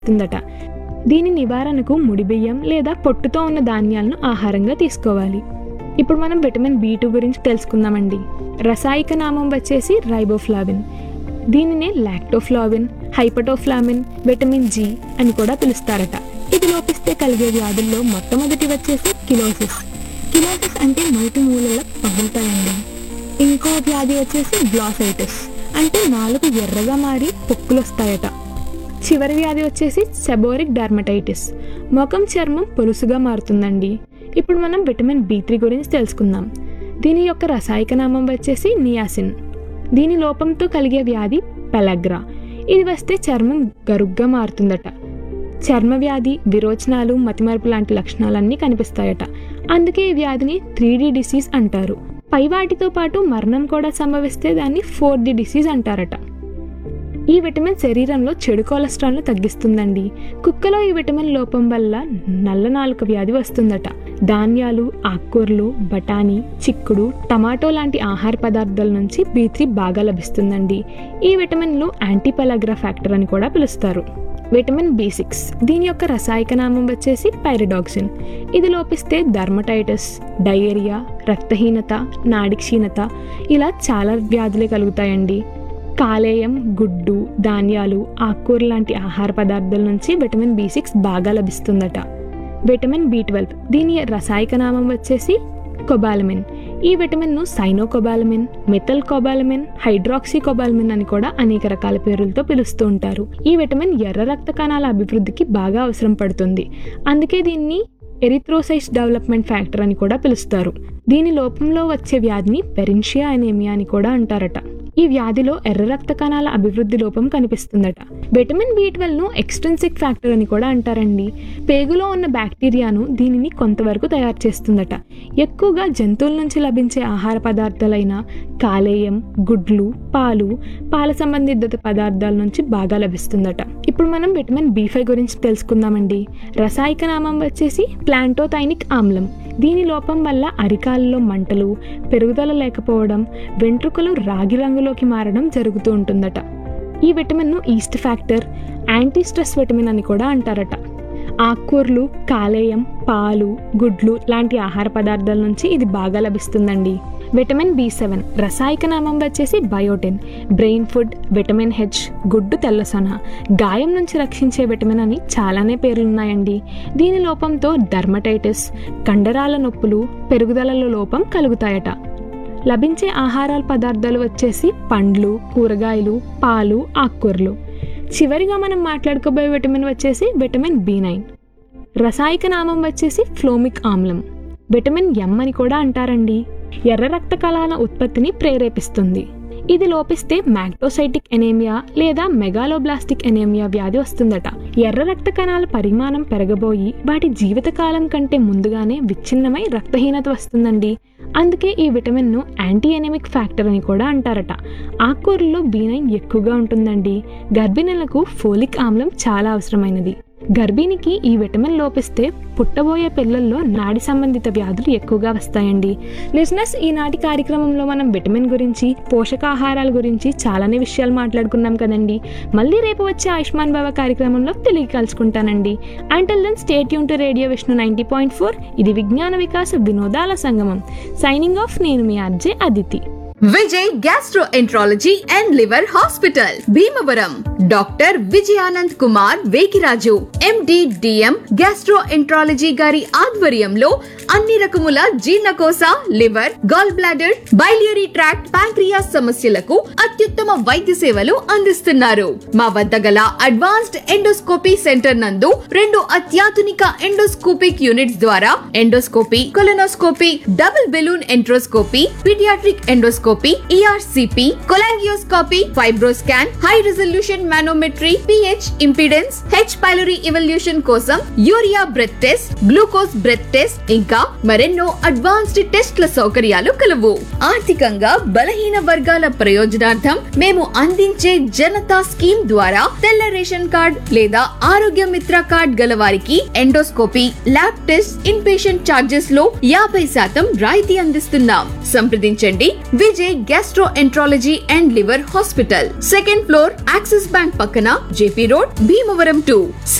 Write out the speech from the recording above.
ఉందట దీని నివారణకు ముడి బియ్యం లేదా పొట్టుతో ఉన్న ధాన్యాలను ఆహారంగా తీసుకోవాలి ఇప్పుడు మనం విటమిన్ బి టూ గురించి తెలుసుకుందామండి రసాయక నామం వచ్చేసి రైబోఫ్లావిన్ దీనినే లాక్టోఫ్లావిన్ హైపటోఫ్లామిన్ విటమిన్ జి అని కూడా పిలుస్తారట ఇది లోపిస్తే కలిగే వ్యాధుల్లో మొట్టమొదటి వచ్చేసి కిలోసిస్ కిలోసిస్ అంటే నోటి మూలల పగులుతాయండి ఇంకో వ్యాధి వచ్చేసి గ్లాసైటిస్ అంటే నాలుగు ఎర్రగా మారి పొక్కులు వస్తాయట చివరి వ్యాధి వచ్చేసి సెబోరిక్ డర్మటైటిస్ ముఖం చర్మం పొలుసుగా మారుతుందండి ఇప్పుడు మనం విటమిన్ బి త్రీ గురించి తెలుసుకుందాం దీని యొక్క రసాయక నామం వచ్చేసి నియాసిన్ దీని లోపంతో కలిగే వ్యాధి పెలగ్రా ఇది వస్తే చర్మం గరుగ్గా మారుతుందట చర్మ వ్యాధి విరోచనాలు మతిమరుపు లాంటి లక్షణాలన్నీ కనిపిస్తాయట అందుకే ఈ వ్యాధిని త్రీ డి డిసీజ్ అంటారు పై వాటితో పాటు మరణం కూడా సంభవిస్తే దాన్ని ఫోర్ డి డిసీజ్ అంటారట ఈ విటమిన్ శరీరంలో చెడు కొలెస్ట్రాల్ను తగ్గిస్తుందండి కుక్కలో ఈ విటమిన్ లోపం వల్ల నల్ల నాలుక వ్యాధి వస్తుందట ధాన్యాలు ఆకుకూరలు బఠానీ చిక్కుడు టమాటో లాంటి ఆహార పదార్థాల నుంచి బీ త్రీ బాగా లభిస్తుందండి ఈ విటమిన్లు యాంటీపలాగ్రా ఫ్యాక్టర్ అని కూడా పిలుస్తారు విటమిన్ బి సిక్స్ దీని యొక్క రసాయక నామం వచ్చేసి పైరడాక్సిన్ ఇది లోపిస్తే ధర్మటైటిస్ డయేరియా రక్తహీనత నాడి క్షీణత ఇలా చాలా వ్యాధులే కలుగుతాయండి కాలేయం గుడ్డు ధాన్యాలు ఆకుకూర లాంటి ఆహార పదార్థాల నుంచి విటమిన్ బి సిక్స్ బాగా లభిస్తుందట విటమిన్ బి ట్వెల్వ్ దీని రసాయక నామం వచ్చేసి కొబాలమిన్ ఈ విటమిన్ను సైనోకొబాలమిన్ మెథల్ కొబాలమిన్ హైడ్రాక్సీ కొబాలమిన్ అని కూడా అనేక రకాల పేర్లతో పిలుస్తూ ఉంటారు ఈ విటమిన్ ఎర్ర రక్త కణాల అభివృద్ధికి బాగా అవసరం పడుతుంది అందుకే దీన్ని ఎరిథ్రోసైట్స్ డెవలప్మెంట్ ఫ్యాక్టర్ అని కూడా పిలుస్తారు దీని లోపంలో వచ్చే వ్యాధిని పెరిన్షియా అనేమియా అని కూడా అంటారట ఈ వ్యాధిలో ఎర్ర రక్త కణాల అభివృద్ధి లోపం కనిపిస్తుందట విటమిన్ బి ను ఎక్స్ట్రెన్సిక్ ఫ్యాక్టర్ అని కూడా అంటారండి పేగులో ఉన్న బ్యాక్టీరియాను దీనిని కొంతవరకు తయారు చేస్తుందట ఎక్కువగా జంతువుల నుంచి లభించే ఆహార పదార్థాలైన కాలేయం గుడ్లు పాలు పాల సంబంధిత పదార్థాల నుంచి బాగా లభిస్తుందట ఇప్పుడు మనం విటమిన్ బి ఫైవ్ గురించి తెలుసుకుందామండి రసాయక నామం వచ్చేసి ప్లాంటోథైనిక్ ఆమ్లం దీని లోపం వల్ల అరికాలలో మంటలు పెరుగుదల లేకపోవడం వెంట్రుకలు రాగి రంగులోకి మారడం జరుగుతూ ఉంటుందట ఈ విటమిన్ను yeast factor anti stress vitamin అని కూడా అంటారట ఆకుకూరలు కాలేయం పాలు గుడ్లు లాంటి ఆహార పదార్థాల నుంచి ఇది బాగా లభిస్తుందండి విటమిన్ బి సెవెన్ రసాయక నామం వచ్చేసి biotin brain food vitamin H గుడ్డు తెల్లసొన గాయం నుంచి రక్షించే విటమిన్ అని చాలానే పేర్లున్నాయండి దీని లోపంతో డర్మటైటిస్ కండరాల నొప్పులు పెరుగుదలలో లోపం కలుగుతాయట లభించే ఆహారాల పదార్థాలు వచ్చేసి పండ్లు కూరగాయలు పాలు ఆకుకూరలు చివరిగా మనం మాట్లాడుకోబోయే విటమిన్ వచ్చేసి విటమిన్ బి నైన్ రసాయక నామం వచ్చేసి ఫ్లోమిక్ ఆమ్లం విటమిన్ ఎం అని కూడా అంటారండి ఎర్ర రక్త కణాల ఉత్పత్తిని ప్రేరేపిస్తుంది ఇది లోపిస్తే మ్యాక్టోసైటిక్ ఎనేమియా లేదా మెగాలోబ్లాస్టిక్ ఎనేమియా వ్యాధి వస్తుందట ఎర్ర రక్త కణాల పరిమాణం పెరగబోయి వాటి జీవితకాలం కంటే ముందుగానే విచ్ఛిన్నమై రక్తహీనత వస్తుందండి అందుకే ఈ విటమిన్ను యాంటీ ఎనెమిక్ ఫ్యాక్టర్ అని కూడా అంటారట ఆకుకూరల్లో బీ నైన్ ఎక్కువగా ఉంటుందండి గర్భిణులకు ఫోలిక్ ఆమ్లం చాలా అవసరమైనది గర్భిణికి ఈ విటమిన్ లోపిస్తే పుట్టబోయే పిల్లల్లో నాడి సంబంధిత వ్యాధులు ఎక్కువగా వస్తాయండి లిజినెస్ ఈనాటి కార్యక్రమంలో మనం విటమిన్ గురించి పోషకాహారాల గురించి చాలానే విషయాలు మాట్లాడుకున్నాం కదండి మళ్ళీ రేపు వచ్చే ఆయుష్మాన్ బాబా కార్యక్రమంలో తిరిగి కలుసుకుంటానండి అంటల్ దెన్ స్టేట్ యూన్ to radio Vishnu ninety point four ఇది విజ్ఞాన వికాస వినోదాల సంగమం సైనింగ్ ఆఫ్ నేను మీ RJ Aditi Vijay gastroenterology and liver hospital Bhimavaram doctor Vijayanand Kumar Vegiraju MD DM gastroenterology గారి ఆధ్వర్యంలో అన్ని రకముల జీర్ణకోశ liver gallbladder biliary tract pancreas సమస్యలకు అత్యుత్తమ వైద్య సేవలు అందిస్తున్నారు మా వద్ద గల అడ్వాన్స్డ్ ఎండోస్కోపీ సెంటర్ నందు రెండు అత్యాధునిక ఎండోస్కోపిక్ యూనిట్స్ ద్వారా endoscopy colonoscopy double balloon enteroscopy paediatric endoscopy ERCP cholangioscopy fibroscan high resolution manometry pH impedance H pylori evolution solution కోసం urea breath test glucose breath test ఇంకా మరెన్నో అడ్వాన్స్డ్ టెస్ట్ల సౌకర్యాలు కలవు ఆర్థికంగా బలహీన వర్గాల ప్రయోజనార్థం మేము అందించే జనతా స్కీమ్ ద్వారా తెల్ల రేషన్ కార్డ్ లేదా ఆరోగ్య మిత్ర కార్డ్ గల వారికి endoscopy lab test in patient charges లో యాభై శాతం రాయితీ అందిస్తున్నాం సంప్రదించండి Vijay gastroenterology and liver hospital second floor Axis bank పక్కన జేపీ రోడ్ భీమవరం టూ